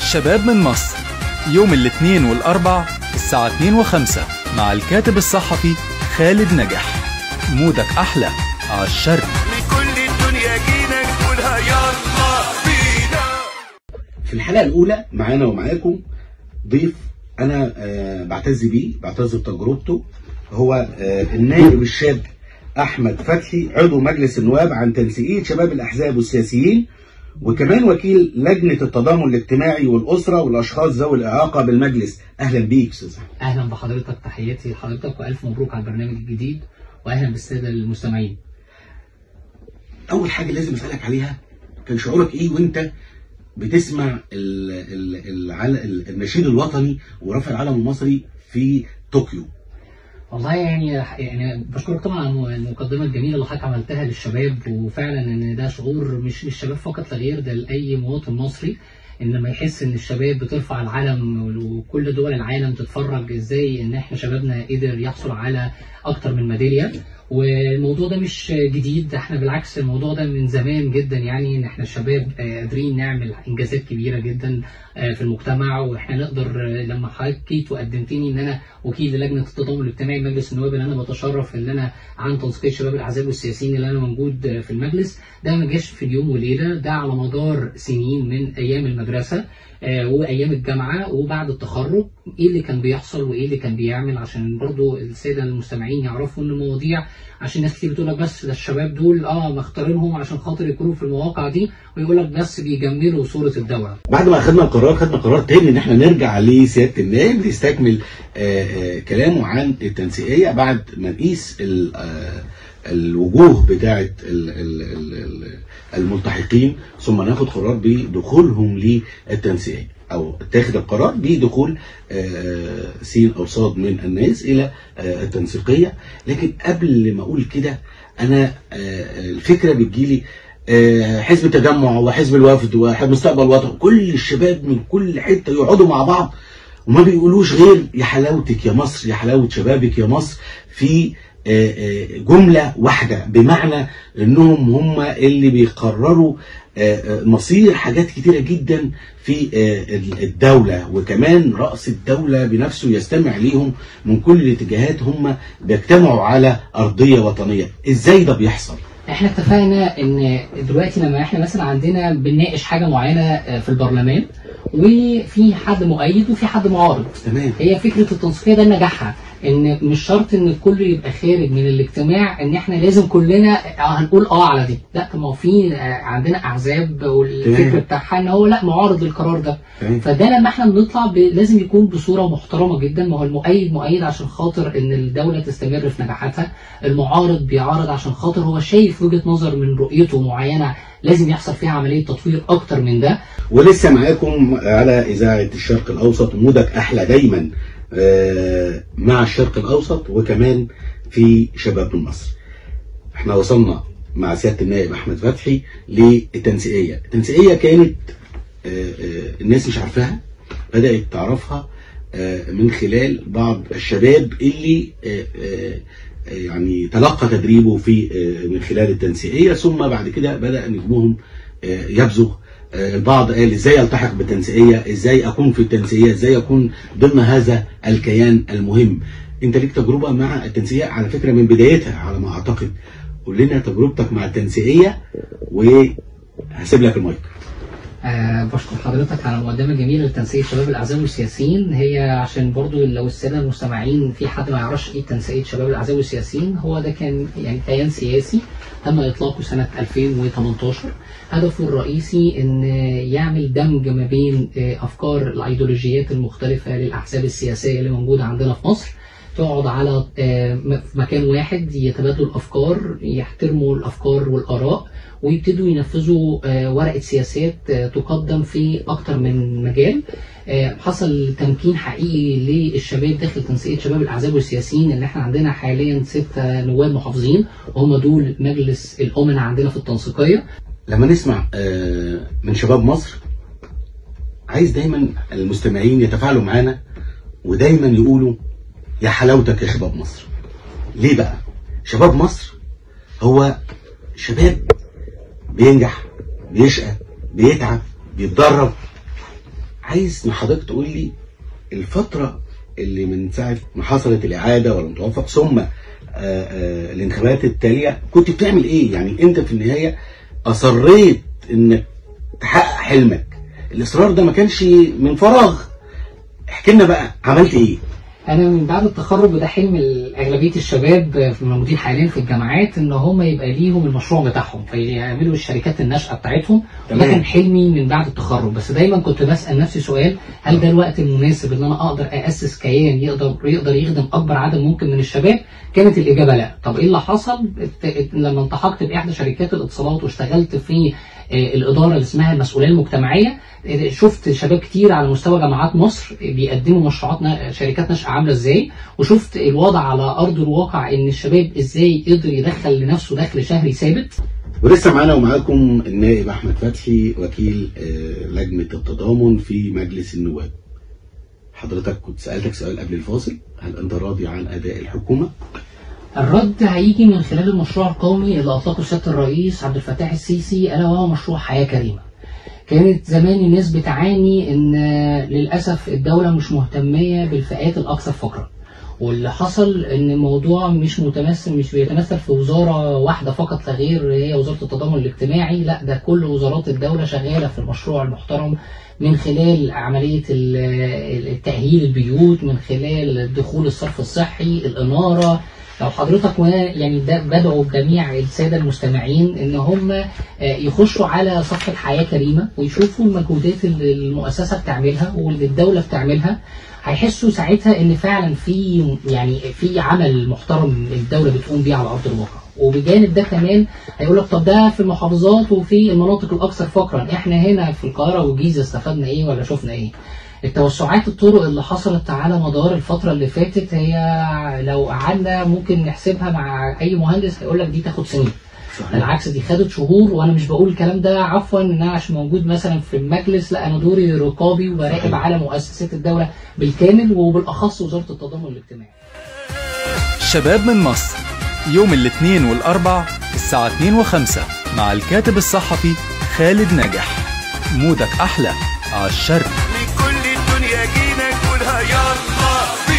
الشباب من مصر يوم الاثنين والأربع الساعة 2 و5 مع الكاتب الصحفي خالد نجح مودك أحلى على الشرق لكل الدنيا جينا نقولها يلا بينا في الحلقه الاولى معانا ومعاكم ضيف انا آه، بعتز بيه بعتز بتجربته هو آه، النائب الشاب احمد فتحي عضو مجلس النواب عن تنسيقيه شباب الاحزاب والسياسيين وكمان وكيل لجنه التضامن الاجتماعي والاسره والاشخاص ذوي الاعاقه بالمجلس اهلا بيك استاذ أحمد. اهلا بحضرتك تحياتي لحضرتك والف مبروك على البرنامج الجديد واهلا بالساده المستمعين اول حاجه لازم اسالك عليها كان شعورك ايه وانت بتسمع ال ال العل... ال- النشيد الوطني ورفع العلم المصري في طوكيو والله يعني يعني بشكرك طبعا على المقدمه الجميله اللي حضرتك عملتها للشباب وفعلا ان ده شعور مش للشباب فقط لا غير ده لاي مواطن مصري ان لما يحس ان الشباب بترفع العلم وكل دول العالم تتفرج ازاي ان احنا شبابنا قدر يحصل على اكتر من ميداليه والموضوع ده مش جديد احنا بالعكس الموضوع ده من زمان جدا يعني ان احنا الشباب آه، قادرين نعمل انجازات كبيره جدا آه، في المجتمع واحنا نقدر آه، لما حضرتك جيت وقدمتني ان انا وكيل لجنه التضامن الاجتماعي مجلس النواب اللي انا بتشرف ان انا عن تنسيقيه شباب الاحزاب والسياسيين اللي انا موجود آه، في المجلس ده ما جاش في اليوم وليله ده على مدار سنين من ايام المدرسه آه، وايام الجامعه وبعد التخرج ايه اللي كان بيحصل وايه اللي كان بيعمل عشان برضو الساده المستمعين يعرفوا ان المواضيع عشان ناس كتير بتقول لك بس ده الشباب دول اه مختارينهم عشان خاطر يكونوا في المواقع دي ويقول لك بس بيجملوا صوره الدوله بعد ما اخذنا القرار خدنا قرار تاني ان احنا نرجع لسياده النائب ليستكمل آه، آه، كلامه عن التنسيقيه بعد ما نقيس ال- آه، الوجوه بتاعه ال- ال- ال- ال- الملتحقين ثم ناخد قرار بدخولهم للتنسيقيه او اتاخد القرار بدخول آه، سين او صاد من الناس الى آه، التنسيقيه لكن قبل ما اقول كده انا آه، الفكره بتجيلي آه، حزب التجمع وحزب الوفد ومستقبل وطن كل الشباب من كل حته يقعدوا مع بعض وما بيقولوش غير يا حلاوتك يا مصر يا حلاوه شبابك يا مصر في آه، آه، جمله واحده بمعنى انهم هم اللي بيقرروا آه، آه، مصير حاجات كتيره جدا في آه، ال- الدوله وكمان راس الدوله بنفسه يستمع ليهم من كل الاتجاهات هم بيجتمعوا على ارضيه وطنيه ازاي ده بيحصل احنا اتفقنا ان دلوقتي لما احنا مثلا عندنا بنناقش حاجه معينه آه، في البرلمان وفي حد مؤيد وفي حد معارض تمام هي فكره التنسيقيه ده نجاحها ان مش شرط ان الكل يبقى خارج من الاجتماع ان احنا لازم كلنا هنقول اه على دي لا طب ما هو في آه، عندنا احزاب والفكر تمام. بتاعها ان هو لا معارض للقرار ده تمام فده لما احنا بنطلع ب... لازم يكون بصوره محترمه جدا ما هو المؤيد مؤيد عشان خاطر ان الدوله تستمر في نجاحاتها المعارض بيعارض عشان خاطر هو شايف وجهه نظر من رؤيته معينه لازم يحصل فيها عمليه تطوير اكتر من ده ولسه معاكم على إذاعة الشرق الأوسط مودك أحلى دايما آه، مع الشرق الأوسط وكمان في شباب من مصر احنا وصلنا مع سيادة النائب أحمد فتحي للتنسيقية التنسيقية كانت آه، آه، الناس مش عارفاها بدأت تعرفها آه، من خلال بعض الشباب اللي آه، آه، آه، يعني تلقى تدريبه في آه، من خلال التنسيقية ثم بعد كده بدأ نجمهم آه، يبزغ آه، البعض قال ازاي التحق بالتنسيقيه ازاي اكون في التنسيقيه ازاي اكون ضمن هذا الكيان المهم انت ليك تجربه مع التنسيقيه على فكره من بدايتها على ما اعتقد قول لنا تجربتك مع التنسيقيه وهسيب لك المايك آه بشكر حضرتك على المقدمه الجميله لتنسيق شباب الاحزاب والسياسيين هي عشان برضو لو الساده المستمعين في حد ما يعرفش ايه تنسيق شباب الاحزاب والسياسيين هو ده كان يعني كيان سياسي تم اطلاقه سنه 2018 هدفه الرئيسي ان يعمل دمج ما بين آه، افكار الايديولوجيات المختلفه للاحزاب السياسيه اللي موجوده عندنا في مصر تقعد على آه، م- في مكان واحد يتبادلوا الافكار يحترموا الافكار والاراء ويبتدوا ينفذوا آه، ورقه سياسات آه، تقدم في اكتر من مجال آه، حصل تمكين حقيقي للشباب داخل تنسيقيه شباب الاحزاب والسياسيين اللي احنا عندنا حاليا ستة نواب محافظين وهم دول مجلس الامناء عندنا في التنسيقيه لما نسمع آه، من شباب مصر عايز دايما المستمعين يتفاعلوا معانا ودايما يقولوا يا حلاوتك يا شباب مصر ليه بقى شباب مصر هو شباب بينجح بيشقى بيتعب بيتدرب عايز من حضرتك تقول لي الفتره اللي من ساعه ما حصلت الاعاده ولم توفق ثم آه، آه، الانتخابات التاليه كنت بتعمل ايه؟ يعني انت في النهايه اصريت انك تحقق حلمك الاصرار ده ما كانش من فراغ احكي لنا بقى عملت ايه؟ انا من بعد التخرج وده حلم اغلبيه الشباب الموجودين حاليا في الجامعات ان هم يبقى ليهم المشروع بتاعهم فيعملوا الشركات الناشئه بتاعتهم ده تمام. كان حلمي من بعد التخرج بس دايما كنت بسال نفسي سؤال هل ده الوقت المناسب ان انا اقدر اسس كيان يقدر يقدر يخدم اكبر عدد ممكن من الشباب كانت الاجابه لا طب ايه اللي حصل ات- لما التحقت باحدى شركات الاتصالات واشتغلت في آه، الاداره اللي اسمها المسؤوليه المجتمعيه آه، شفت شباب كتير على مستوى جامعات مصر بيقدموا مشروعات نا- شركات ناشئه عامله ازاي وشفت الوضع على ارض الواقع ان الشباب ازاي يقدر يدخل لنفسه دخل شهري ثابت ولسه معانا ومعاكم النائب احمد فتحي وكيل آه، لجنه التضامن في مجلس النواب. حضرتك كنت سالتك سؤال قبل الفاصل هل انت راضي عن اداء الحكومه؟ الرد هيجي من خلال المشروع القومي اللي اطلقه سياده الرئيس عبد الفتاح السيسي الا وهو مشروع حياه كريمه. كانت زمان الناس بتعاني ان للاسف الدوله مش مهتميه بالفئات الاكثر فقرا. واللي حصل ان الموضوع مش متمثل مش بيتمثل في وزاره واحده فقط لا غير هي وزاره التضامن الاجتماعي لا ده كل وزارات الدوله شغاله في المشروع المحترم من خلال عمليه ال- التاهيل البيوت من خلال دخول الصرف الصحي الاناره لو حضرتك وانا يعني ده بدعو جميع الساده المستمعين ان هم آه، يخشوا على صفحه حياه كريمه ويشوفوا المجهودات اللي المؤسسه بتعملها واللي الدوله بتعملها هيحسوا ساعتها ان فعلا في يعني في عمل محترم الدوله بتقوم بيه على ارض الواقع وبجانب ده كمان هيقول لك طب ده في المحافظات وفي المناطق الاكثر فقرا احنا هنا في القاهره والجيزه استفدنا ايه ولا شفنا ايه التوسعات الطرق اللي حصلت على مدار الفترة اللي فاتت هي لو قعدنا ممكن نحسبها مع أي مهندس هيقول لك دي تاخد سنين بالعكس دي خدت شهور وانا مش بقول الكلام ده عفوا ان انا عشان موجود مثلا في المجلس لا انا دوري رقابي وبراقب صحيح. على مؤسسات الدوله بالكامل وبالاخص وزاره التضامن الاجتماعي شباب من مصر يوم الاثنين والأربع الساعة 2 و5 مع الكاتب الصحفي خالد ناجح مودك أحلى على الشرق لكل الدنيا جينا نقولها يلا